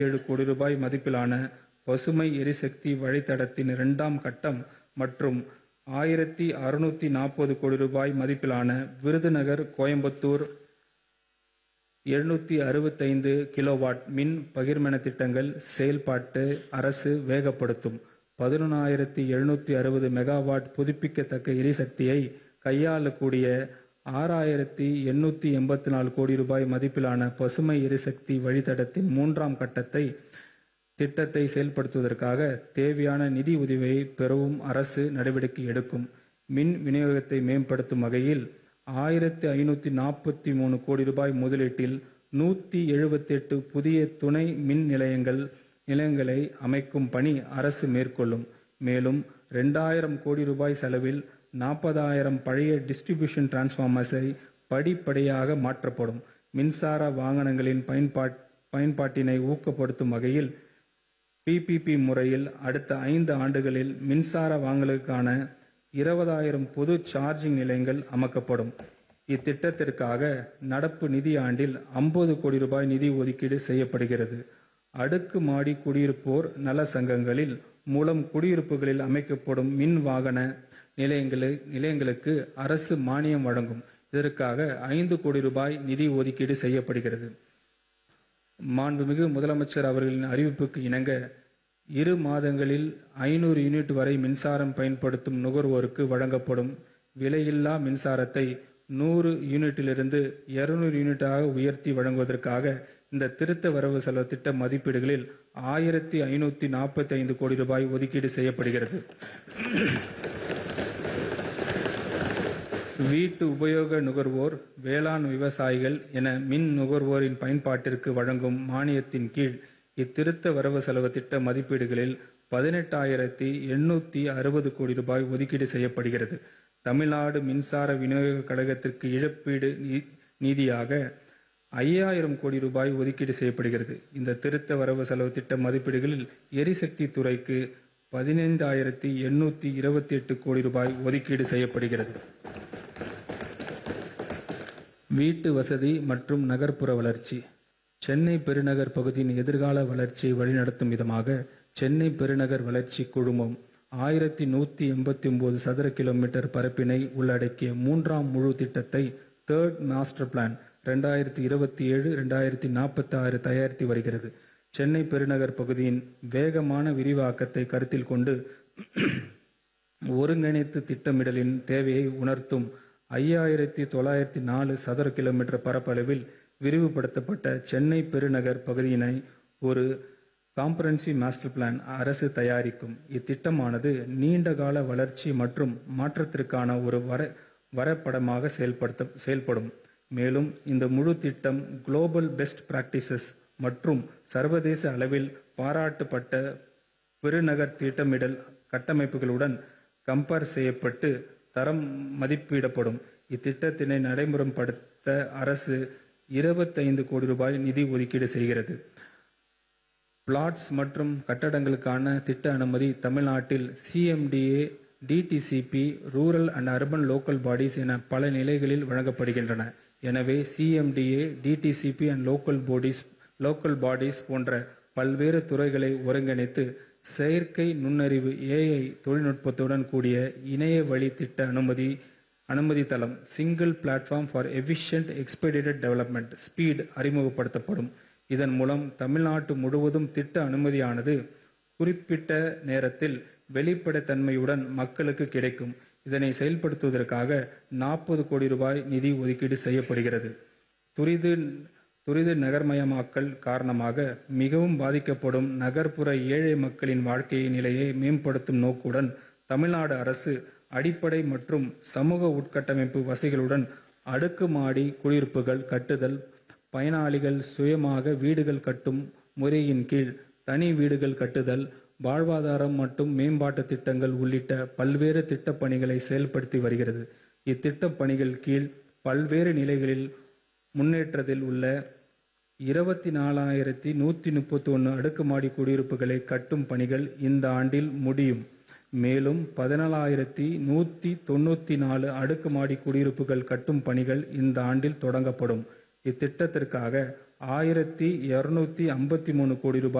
ஏழு கோடி ரூபாய் மதிப்பிலான பசுமை எரிசக்தி வழித்தடத்தின் இரண்டாம் கட்டம் மற்றும் ஆயிரத்தி அறுநூத்தி நாற்பது கோடி ரூபாய் மதிப்பிலான விருதுநகர் கோயம்புத்தூர் எழுநூத்தி அறுபத்தைந்து கிலோவாட் மின் பகிர்மான திட்டங்கள் செயல்பாட்டு அரசு வேகப்படுத்தும் பதினொன்றாயிரத்தி எழுநூத்தி அறுபது மெகாவாட் புதுப்பிக்கத்தக்க எரிசக்தியை கையாளக்கூடிய ஆறாயிரத்தி எண்ணூத்தி எண்பத்தி நாலு கோடி ரூபாய் மதிப்பிலான பசுமை எரிசக்தி வழித்தடத்தின் மூன்றாம் கட்டத்தை திட்டத்தை செயல்படுத்துவதற்காக தேவையான நிதி உதவியை பெறவும் அரசு நடவடிக்கை எடுக்கும் மின் விநியோகத்தை மேம்படுத்தும் வகையில் ஆயிரத்தி ஐநூத்தி நாற்பத்தி மூணு கோடி ரூபாய் முதலீட்டில் நூத்தி எழுபத்தெட்டு புதிய துணை மின் நிலையங்கள் நிலையங்களை அமைக்கும் பணி அரசு மேற்கொள்ளும் மேலும் ரெண்டாயிரம் கோடி ரூபாய் செலவில் நாற்பதாயிரம் பழைய டிஸ்ட்ரிபியூஷன் டிரான்ஸ்ஃபார்மர்ஸை படிப்படியாக மாற்றப்படும் மின்சார வாகனங்களின் பயன்பாட் பயன்பாட்டினை ஊக்கப்படுத்தும் வகையில் பிபிபி முறையில் அடுத்த ஐந்து ஆண்டுகளில் மின்சார வாங்கலுக்கான இருபதாயிரம் பொது சார்ஜிங் நிலையங்கள் அமைக்கப்படும் இத்திட்டத்திற்காக நடப்பு நிதியாண்டில் ஐம்பது கோடி ரூபாய் நிதி ஒதுக்கீடு செய்யப்படுகிறது அடுக்கு மாடி குடியிருப்போர் நல சங்கங்களில் மூலம் குடியிருப்புகளில் அமைக்கப்படும் மின் வாகன நிலையங்களு நிலையங்களுக்கு அரசு மானியம் வழங்கும் இதற்காக ஐந்து கோடி ரூபாய் நிதி ஒதுக்கீடு செய்யப்படுகிறது மாண்புமிகு முதலமைச்சர் அவர்களின் அறிவிப்புக்கு இணங்க இரு மாதங்களில் ஐநூறு யூனிட் வரை மின்சாரம் பயன்படுத்தும் நுகர்வோருக்கு வழங்கப்படும் விலையில்லா மின்சாரத்தை நூறு யூனிட்டிலிருந்து இருநூறு யூனிட்டாக உயர்த்தி வழங்குவதற்காக இந்த திருத்த வரவு செலவு திட்ட மதிப்பீடுகளில் ஆயிரத்தி ஐநூத்தி நாற்பத்தி ஐந்து கோடி ரூபாய் ஒதுக்கீடு செய்யப்படுகிறது வீட்டு உபயோக நுகர்வோர் வேளாண் விவசாயிகள் என மின் நுகர்வோரின் பயன்பாட்டிற்கு வழங்கும் மானியத்தின் கீழ் இத்திருத்த வரவு செலவு திட்ட மதிப்பீடுகளில் பதினெட்டாயிரத்தி எண்ணூத்தி அறுபது கோடி ரூபாய் ஒதுக்கீடு செய்யப்படுகிறது தமிழ்நாடு மின்சார விநியோக கழகத்திற்கு இழப்பீடு நீ- நிதியாக ஐயாயிரம் கோடி ரூபாய் ஒதுக்கீடு செய்யப்படுகிறது இந்த திருத்த வரவு செலவு திட்ட மதிப்பீடுகளில் எரிசக்தி துறைக்கு பதினைந்தாயிரத்தி எண்ணூத்தி இருபத்தி எட்டு கோடி ரூபாய் ஒதுக்கீடு செய்யப்படுகிறது வீட்டு வசதி மற்றும் நகர்ப்புற வளர்ச்சி சென்னை பெருநகர் பகுதியின் எதிர்கால வளர்ச்சியை வழிநடத்தும் விதமாக சென்னை பெருநகர் வளர்ச்சி குழுமம் ஆயிரத்தி நூற்றி எண்பத்தி ஒன்பது சதுர கிலோமீட்டர் பரப்பினை உள்ளடக்கிய மூன்றாம் முழு திட்டத்தை தேர்ட் மாஸ்டர் பிளான் ரெண்டாயிரத்தி இருபத்தி ஏழு ரெண்டாயிரத்தி நாற்பத்தி ஆறு தயாரித்து வருகிறது சென்னை பெருநகர் பகுதியின் வேகமான விரிவாக்கத்தை கருத்தில் கொண்டு ஒருங்கிணைத்து திட்டமிடலின் தேவையை உணர்த்தும் ஐயாயிரத்தி தொள்ளாயிரத்தி நாலு சதுர கிலோமீட்டர் பரப்பளவில் விரிவுபடுத்தப்பட்ட சென்னை பெருநகர் பகுதியினை ஒரு காம்பரன்சிவ் மாஸ்டர் பிளான் அரசு தயாரிக்கும் இத்திட்டமானது நீண்ட கால வளர்ச்சி மற்றும் மாற்றத்திற்கான ஒரு வர வரைபடமாக செயல்படுத்த செயல்படும் மேலும் இந்த முழு திட்டம் குளோபல் பெஸ்ட் பிராக்டிசஸ் மற்றும் சர்வதேச அளவில் பாராட்டப்பட்ட பெருநகர் திட்டமிடல் கட்டமைப்புகளுடன் கம்பேர் செய்யப்பட்டு தரம் மதிப்பிடப்படும் இத்திட்டத்தினை நடைமுறைப்படுத்த அரசு இருபத்தைந்து கோடி ரூபாய் நிதி ஒதுக்கீடு செய்கிறது பிளாட்ஸ் மற்றும் கட்டடங்களுக்கான திட்ட அனுமதி தமிழ்நாட்டில் CMDA DTCP rural and urban local bodies என பல நிலைகளில் வழங்கப்படுகின்றன எனவே CMDA DTCP and local bodies local bodies போன்ற பல்வேறு துறைகளை ஒருங்கிணைத்து செயற்கை நுண்ணறிவு ஏஐ தொழில்நுட்பத்துடன் கூடிய இணைய வழி திட்ட அனுமதி அனுமதி தளம் single platform for efficient expedited development speed அறிமுகப்படுத்தப்படும் இதன் மூலம் தமிழ்நாட்டு முழுவதும் திட்ட அனுமதியானது குறிப்பிட்ட நேரத்தில் வெளிப்படைத்தன்மையுடன் மக்களுக்கு கிடைக்கும் இதனை செயல்படுத்துவதற்காக நாற்பது கோடி ரூபாய் நிதி ஒதுக்கீடு செய்யப்படுகிறது துரிது துரித நகர்மயமாக்கல் காரணமாக மிகவும் பாதிக்கப்படும் நகர்ப்புற ஏழை மக்களின் வாழ்க்கை நிலையை மேம்படுத்தும் நோக்குடன் தமிழ்நாடு அரசு அடிப்படை மற்றும் சமூக உட்கட்டமைப்பு வசதிகளுடன் அடுக்குமாடி குடியிருப்புகள் கட்டுதல் பயனாளிகள் சுயமாக வீடுகள் கட்டும் முறையின் கீழ் தனி வீடுகள் கட்டுதல் வாழ்வாதாரம் மற்றும் மேம்பாட்டு திட்டங்கள் உள்ளிட்ட பல்வேறு திட்டப் பணிகளை செயல்படுத்தி வருகிறது இத்திட்டப் பணிகள் கீழ் பல்வேறு நிலைகளில் முன்னேற்றத்தில் உள்ள இருபத்தி நாலாயிரத்தி நூற்றி முப்பத்தி ஒன்று அடுக்குமாடி குடியிருப்புகளை கட்டும் பணிகள் இந்த ஆண்டில் முடியும் மேலும் பதினாலாயிரத்தி நூற்றி தொண்ணூற்றி நாலு அடுக்குமாடி குடியிருப்புகள் கட்டும் பணிகள் இந்த ஆண்டில் தொடங்கப்படும் இத்திட்டத்திற்காக ஆயிரத்தி இரநூத்தி ஐம்பத்தி மூணு கோடி ரூபாய்